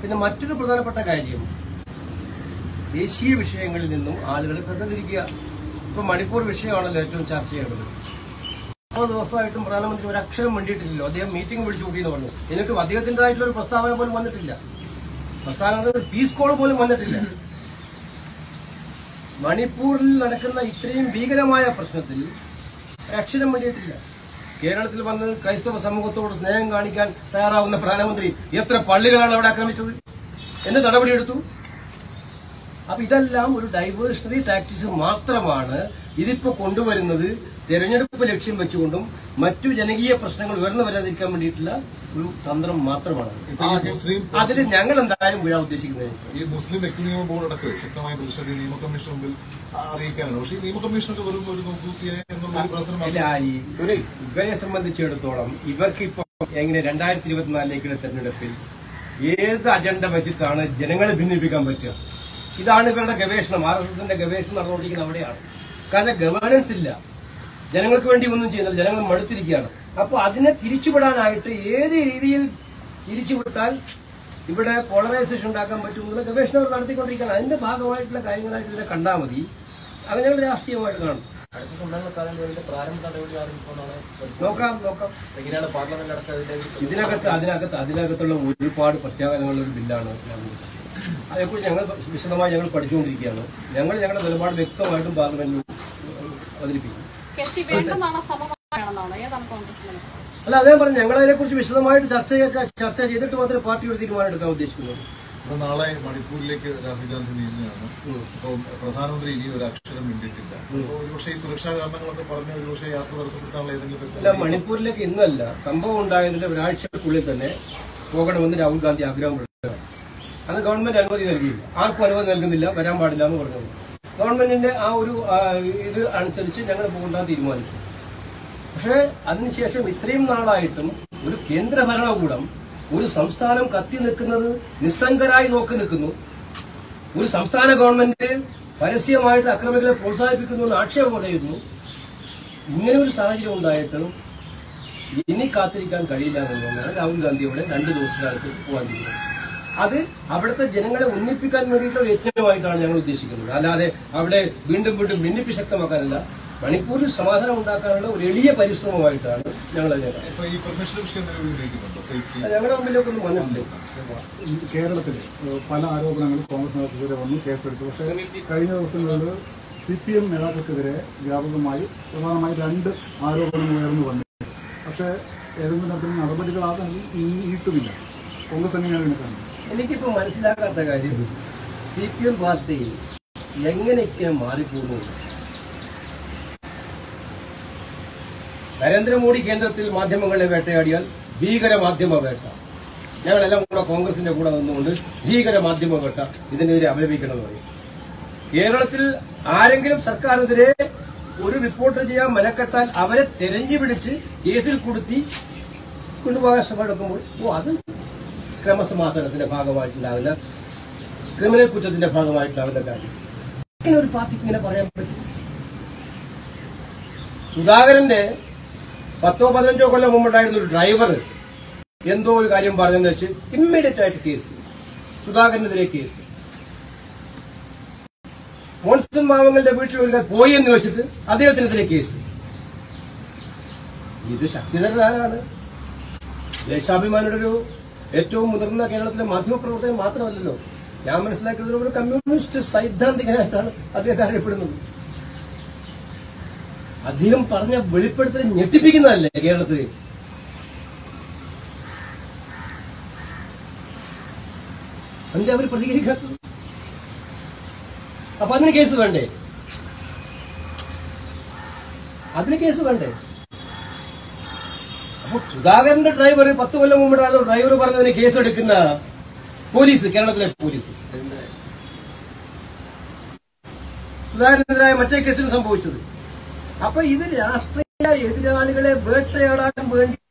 പിന്നെ മറ്റൊരു പ്രധാനപ്പെട്ട കാര്യം ദേശീയ വിഷയങ്ങളിൽ നിന്നും ആളുകൾ ശ്രദ്ധ തിരിക്കുക ഇപ്പൊ മണിപ്പൂർ വിഷയമാണല്ലോ ഏറ്റവും ചർച്ച ചെയ്യേണ്ടത് മുപ്പത് ദിവസമായിട്ടും പ്രധാനമന്ത്രി ഒരു അക്ഷരം വേണ്ടിയിട്ടില്ലല്ലോ അദ്ദേഹം മീറ്റിംഗ് വിളിച്ചു കൂട്ടിയെന്ന് പറഞ്ഞു എന്നിട്ടും അദ്ദേഹത്തിൻ്റെതായിട്ടുള്ള ഒരു പ്രസ്താവന പോലും വന്നിട്ടില്ല പ്രസ്താവന ഒരു പീസ് കോൾ പോലും വന്നിട്ടില്ല മണിപ്പൂരിൽ നടക്കുന്ന ഇത്രയും ഭീകരമായ പ്രശ്നത്തിൽ അക്ഷരം വേണ്ടിയിട്ടില്ല കേരളത്തിൽ വന്ന് ക്രൈസ്തവ സമൂഹത്തോട് സ്നേഹം കാണിക്കാൻ തയ്യാറാവുന്ന പ്രധാനമന്ത്രി എത്ര പള്ളികളാണ് അവിടെ ആക്രമിച്ചത് എന്ത് നടപടിയെടുത്തു അപ്പൊ ഇതെല്ലാം ഒരു ഡൈവേഴ്സണറി ടാക്ടിക്സ് മാത്രമാണ് ഇതിപ്പോ കൊണ്ടുവരുന്നത് തെരഞ്ഞെടുപ്പ് ലക്ഷ്യം വെച്ചുകൊണ്ടും മറ്റു ജനകീയ പ്രശ്നങ്ങൾ ഉയർന്നു വരാതിരിക്കാൻ വേണ്ടിയിട്ടുള്ള ഒരു തന്ത്രം മാത്രമാണ് ഇപ്പൊ ഈ മുസ്ലിം അതിൽ ഞങ്ങൾ എന്തായാലും വീഴാൻ ഉദ്ദേശിക്കുന്നത് ഈ മുസ്ലിം വ്യക്തി നിയമ ബോർഡ് അടക്കം ശക്തമായ പ്രതിഷേധം ഈ നിയമ കമ്മീഷൻ മുമ്പിൽ അറിയിക്കാനാണ് പക്ഷേ ഈ നിയമ കമ്മീഷനൊക്കെ വെറും ഒരു നോക്കൂത്തിയായ എന്നുള്ള ഒരു പ്രശ്നം ഇല്ല ഈ ഇവരെ സംബന്ധിച്ചിടത്തോളം ഇവർക്ക് ഇപ്പൊ എങ്ങനെ രണ്ടായിരത്തി ഇരുപത്തിനാലിലേക്കുള്ള തെരഞ്ഞെടുപ്പിൽ ഏത് അജണ്ട വെച്ചിട്ടാണ് ജനങ്ങളെ ഭിന്നിപ്പിക്കാൻ പറ്റുക ഇതാണ് ഇവരുടെ ഗവേഷണം ആർ എസ് എസിന്റെ ഗവേഷണം നടന്നുകൊണ്ടിരിക്കുന്നത് അവിടെയാണ് കാരണം ഗവേണൻസ് ഇല്ല ജനങ്ങൾക്ക് വേണ്ടി ഒന്നും ചെയ്യുന്നില്ല ജനങ്ങൾ മടുത്തിരിക്കുകയാണ് അപ്പോൾ അതിനെ തിരിച്ചുവിടാനായിട്ട് ഏത് രീതിയിൽ തിരിച്ചുവിട്ടാൽ ഇവിടെ പോളറൈസേഷൻ ഉണ്ടാക്കാൻ പറ്റും എന്നുള്ള ഗവേഷണം അവർ നടത്തിക്കൊണ്ടിരിക്കുകയാണ് അതിന്റെ ഭാഗമായിട്ടുള്ള കാര്യങ്ങളായിട്ട് ഇതിനെ കണ്ടാൽ മതി അത് ഞങ്ങൾ രാഷ്ട്രീയമായിട്ട് കാണും അടുത്ത സമ്മേളനക്കാലം ഇതിന്റെ പ്രാരംഭ നടപടി ആരംഭിക്കുമെന്നാണ് നോക്കാം നോക്കാം എങ്ങനെയാണ് പാർലമെന്റ് അടക്കം അതിലേക്ക് ഇതിനകത്ത് അതിനകത്ത് അതിനകത്തുള്ള ഒരുപാട് പ്രത്യാഘാതങ്ങളുള്ള ഒരു ബില്ലാണ് ഞാൻ ഉദ്ദേശിച്ചത്. അതേക്കുറിച്ച് ഞങ്ങൾ വിശദമായി ഞങ്ങൾ പഠിച്ചുകൊണ്ടിരിക്കുകയാണ് ഞങ്ങൾ ഞങ്ങളുടെ നിലപാട് വ്യക്തമായിട്ടും പാർലമെന്റിൽ അവതരിപ്പിക്കും കെ സി വേണ്ടെന്നാണ് സമമാണെന്നാണ് ഏതാണ് കോൺഗ്രസിന് അല്ല അതേ പറഞ്ഞു ഞങ്ങൾ അതിനെക്കുറിച്ച് വിശദമായിട്ട് ചർച്ച ചെയ്യ- ചർച്ച ചെയ്തിട്ട് മാത്രമേ പാർട്ടി ഒരു തീരുമാനം എടുക്കാൻ ഉദ്ദേശിക്കുന്നുള്ളൂ അപ്പൊ നാളെ മണിപ്പൂരിലേക്ക് രാഹുൽ ഗാന്ധി നീങ്ങുകയാണ് അപ്പോൾ പ്രധാനമന്ത്രി ഇനി ഒരു അക്ഷരം മിണ്ടിയിട്ടില്ല അപ്പോൾ ഒരുപക്ഷെ ഈ സുരക്ഷാ കാരണങ്ങളൊക്കെ പറഞ്ഞ് ഒരുപക്ഷെ യാത്ര തടസ്സപ്പെടുത്താനുള്ള ഏതെങ്കിലും അല്ല തരത്തിലുള്ള മണിപ്പൂരിലേക്ക് ഇന്നല്ല സംഭവം ഉണ്ടായതിന്റെ ഒരാഴ്ചക്കുള്ളിൽ തന്നെ പോകണമെന്ന് രാഹുൽ ഗാന്ധി ആഗ്രഹം പ്രകടിപ്പിച്ചു അന്ന് ഗവൺമെന്റ് അനുമതി നൽകിയില്ല ആർക്കും അനുമതി നൽകുന്നില്ല വരാൻ പാടില്ല എന്ന് പറഞ്ഞു ഗവൺമെന്റിന്റെ ആ ഒരു ആ, ഇത് അനുസരിച്ച് ഞങ്ങൾ പോകണ്ടാൻ തീരുമാനിച്ചു പക്ഷേ അതിനുശേഷം ഇത്രയും നാളായിട്ടും ഒരു കേന്ദ്ര ഭരണകൂടം ഒരു സംസ്ഥാനം കത്തി നിൽക്കുന്നത് നിസ്സംഗരായി നോക്കി നിൽക്കുന്നു ഒരു സംസ്ഥാന ഗവൺമെന്റ് പരസ്യമായിട്ട് അക്രമികളെ പ്രോത്സാഹിപ്പിക്കുന്നു എന്ന് ആക്ഷേപം പറയുന്നു ഇങ്ങനെ ഒരു സാഹചര്യം ഉണ്ടായിട്ടും ഇനി കാത്തിരിക്കാൻ കഴിയില്ല എന്നുള്ളതാണ് രാഹുൽ ഗാന്ധിയോടെ രണ്ട് ദിവസത്തിനകത്ത് പോകാൻ തീരുമാനം അത് അവിടുത്തെ ജനങ്ങളെ ഉന്നിപ്പിക്കാൻ വേണ്ടിയിട്ടുള്ള ഒരു യജ്ഞമായിട്ടാണ് ഞങ്ങൾ ഉദ്ദേശിക്കുന്നത് അല്ലാതെ അവിടെ വീണ്ടും വീണ്ടും ഭിന്നിപ്പ് ശക്തമാക്കാനല്ല മണിപ്പൂരിൽ സമാധാനം ഉണ്ടാക്കാനുള്ള ഒരു എളിയ പരിശ്രമമായിട്ടാണ് ഞങ്ങൾ അതിനെ കാണുന്നത്. ഇപ്പൊ ഈ പെർമിഷൻ വിഷയം നിലവിൽ ഉന്നയിക്കുന്നുണ്ടോ സേഫ്റ്റി ഞങ്ങളുടെ മുമ്പിലേക്കൊന്നും വന്നിട്ടില്ല കേരളത്തിൽ പല ആരോപണങ്ങളും കോൺഗ്രസ് നേതൃത്വത്തിനെതിരെ വന്നു കേസെടുത്തു പക്ഷേ കഴിഞ്ഞ ദിവസങ്ങളിൽ സി പി എം നേതാക്കൾക്കെതിരെ വ്യാപകമായി പ്രധാനമായി രണ്ട് ആരോപണങ്ങൾ ഉയർന്നു വന്നു പക്ഷേ ഏതെങ്കിലും തരത്തിലുള്ള നടപടികളാകാൻ നീട്ടുമില്ല കോൺഗ്രസ് എങ്ങനെയാണ് ഇതിനെ കാണുന്നത് എനിക്കിപ്പോ മനസ്സിലാക്കാത്ത കാര്യം സി പി എം പാർട്ടി എങ്ങനെയൊക്കെ മാറിപ്പോകുന്നു നരേന്ദ്രമോദി കേന്ദ്രത്തിൽ മാധ്യമങ്ങളെ വേട്ടയാടിയാൽ ഭീകര മാധ്യമ വേട്ട ഞങ്ങളെല്ലാം കൂടെ കോൺഗ്രസിന്റെ കൂടെ നിന്നുകൊണ്ട് ഭീകര മാധ്യമ വേട്ട ഇതിനെതിരെ അപലപിക്കണമെന്ന് പറയും കേരളത്തിൽ ആരെങ്കിലും സർക്കാരിനെതിരെ ഒരു റിപ്പോർട്ട് ചെയ്യാൻ മെനക്കെട്ടാൽ അവരെ തെരഞ്ഞു പിടിച്ച് കേസിൽ കൊടുത്തി കൊണ്ടുപോകാൻ ശ്രമമെടുക്കുമ്പോൾ ഓ അത് ക്രമസമാധാനത്തിന്റെ ഭാഗമായിട്ടുണ്ടാകുന്ന ക്രിമിനൽ കുറ്റത്തിന്റെ ഭാഗമായിട്ടുണ്ടാകുന്ന കാര്യം ഇങ്ങനെ ഒരു പാർട്ടിക്ക് ഇങ്ങനെ പറയാൻ പറ്റും സുധാകരന്റെ പത്തോ പതിനഞ്ചോ കൊല്ലം മുമ്പുണ്ടായിരുന്ന ഒരു ഡ്രൈവർ എന്തോ ഒരു കാര്യം പറഞ്ഞെന്ന് വെച്ച് ഇമ്മീഡിയറ്റ് ആയിട്ട് കേസ് സുധാകരനെതിരെ കേസ് മോൺസൺ മാവങ്ങളുടെ വീട്ടിൽ ഒരു പോയി എന്ന് വെച്ചിട്ട് അദ്ദേഹത്തിനെതിരെ കേസ് ഇത് ശക്തിധരൻ ആരാണ് ദേശാഭിമാനിയുടെ ഒരു ഏറ്റവും മുതിർന്ന കേരളത്തിലെ മാധ്യമപ്രവർത്തകൻ മാത്രമല്ലല്ലോ ഞാൻ മനസ്സിലാക്കുന്നത് ഒരു കമ്മ്യൂണിസ്റ്റ് സൈദ്ധാന്തികനായിട്ടാണ് അദ്ദേഹത്തെ അറിയപ്പെടുന്നത് അദ്ദേഹം പറഞ്ഞ വെളിപ്പെടുത്തൽ ഞെട്ടിപ്പിക്കുന്നതല്ലേ കേരളത്തിൽ എന്താ അവർ പ്രതികരിക്കാത്തത് അപ്പൊ അതിന് കേസ് വേണ്ടേ അതിന് കേസ് വേണ്ടേ അപ്പൊ സുധാകരന്റെ ഡ്രൈവർ പത്ത് കൊല്ലം മുമ്പിട്ടാണ് ഡ്രൈവർ പറഞ്ഞതിന് കേസെടുക്കുന്ന പോലീസ് കേരളത്തിലെ പോലീസ് സുധാകരനെതിരായ മറ്റേ കേസിന് സംഭവിച്ചത് അപ്പൊ ഇത് രാഷ്ട്രീയ എതിരാളികളെ വേട്ടയാടാൻ വേണ്ടി